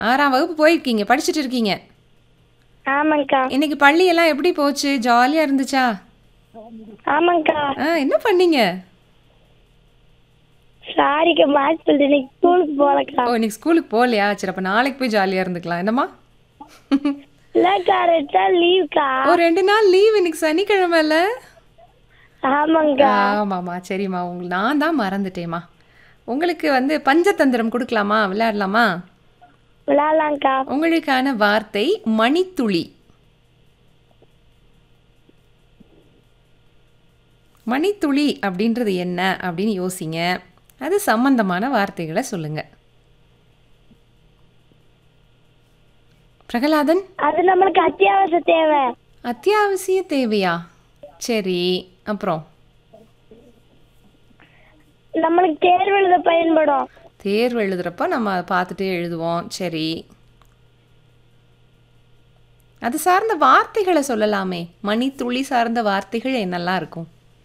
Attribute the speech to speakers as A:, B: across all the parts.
A: ஆறாம் வகுப்பு போயிருக்கீங்க படிச்சுட்டு இருக்கீங்க
B: ஆமாங்க்கா
A: இன்னைக்கு பள்ளியெல்லாம் எப்படி போச்சு ஜாலியாக இருந்துச்சா
B: ஆமாங்க்கா
A: ஆ என்ன பண்ணீங்க
B: சாரிக்கா மேட்ச் சொல்லிட்டு இன்னைக்கு ஸ்கூலுக்கு போகலக்கா
A: ஓ இன்னைக்கு ஸ்கூலுக்கு போகலையா சரி அப்போ நாளைக்கு போய் ஜாலியாக இருந்துக்கலாம் என்னம்மா
B: இல்லக்கா ரெண்டு நாள் லீவ்க்கா
A: ஒரு ரெண்டு நாள் லீவ் இன்னைக்கு சனிக்கிழமைல
B: ஆமாங்க்கா
A: ஆமாம்மா சரிம்மா உங்களுக்கு நான் தான் மறந்துட்டேம்மா உங்களுக்கு வந்து பஞ்சதந்திரம் கொடுக்கலாமா விளையாடலாமா
B: விளையாடலாங்க்கா
A: உங்களுக்கான வார்த்தை மணித்துளி மணித்துளி அப்படின்றது என்ன அப்படின்னு யோசிங்க அது சம்பந்தமான வார்த்தைகளை சொல்லுங்க பிரகலாதன்
B: அது நம்மளுக்கு அத்தியாவசிய தேவை
A: அத்தியாவசிய தேவையா சரி அப்புறம்
B: நம்மளுக்கு தேர்வு எழுத பயன்படும்
A: தேர்வு எழுதுறப்ப நம்ம அதை பார்த்துட்டே எழுதுவோம் சரி அது சார்ந்த வார்த்தைகளை சொல்லலாமே மணித்துளி சார்ந்த வார்த்தைகள் என்னெல்லாம் இருக்கும்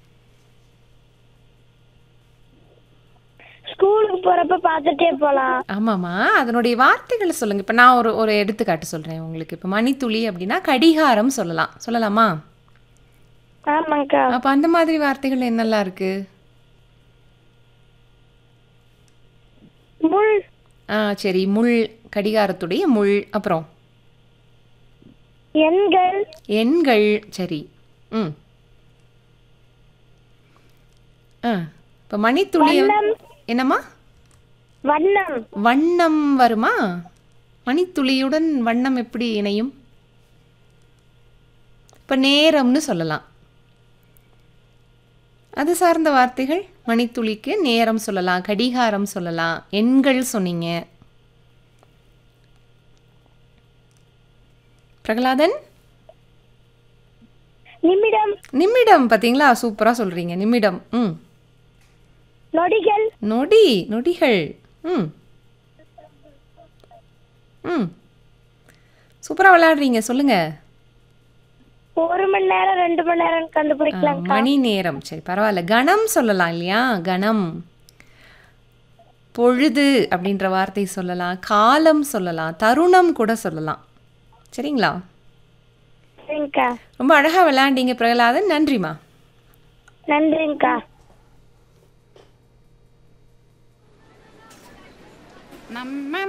B: ஸ்கூலுக்கு போறப்ப பார்த்துட்டே போலாம்
A: ஆமாம்மா அதனுடைய வார்த்தைகளை சொல்லுங்க இப்போ நான் ஒரு ஒரு எடுத்துக்காட்டு சொல்கிறேன் உங்களுக்கு இப்போ மணித்துளி அப்படின்னா கடிகாரம் சொல்லலாம் சொல்லலாமா
B: ஆமாங்க்கா
A: அப்போ அந்த மாதிரி வார்த்தைகள் என்னெல்லாம் இருக்கு
B: முள்
A: ஆ சரி முள் கடிகாரத்துடைய முள் அப்புறம்
B: எண்கள்
A: எண்கள் சரி ம் ஆ இப்போ மணித்துளி
B: வண்ணம்
A: என்னம்மா
B: வண்ணம்
A: வண்ணம் வருமா மணித்துளியுடன் வண்ணம் எப்படி இணையும் இப்போ நேரம்னு சொல்லலாம் அது சார்ந்த வார்த்தைகள் மணித்துளிக்கு நேரம் சொல்லலாம் கடிகாரம் சொல்லலாம் எண்கள் சொன்னீங்க பிரகலாதன்
B: நிமிடம்
A: நிமிடம் பார்த்தீங்களா சூப்பராக சொல்கிறீங்க நிமிடம் ம்
B: நொடிகள்
A: நொடி நொடிகள் ம் ம் சூப்பராக விளையாடுறீங்க சொல்லுங்க
B: ஒரு மணி நேரம் ரெண்டு மணி நேரம் கண்டுபிடிக்கலாம்
A: மணி நேரம் சரி பரவாயில்ல கணம் சொல்லலாம் இல்லையா கணம் பொழுது அப்படின்ற வார்த்தை சொல்லலாம் காலம் சொல்லலாம் தருணம் கூட சொல்லலாம் சரிங்களா
B: சரிங்கக்கா
A: ரொம்ப அழகாக விளையாண்டீங்க பிரகலாதன் நன்றிம்மா
B: நன்றிங்கக்கா
C: நம்ம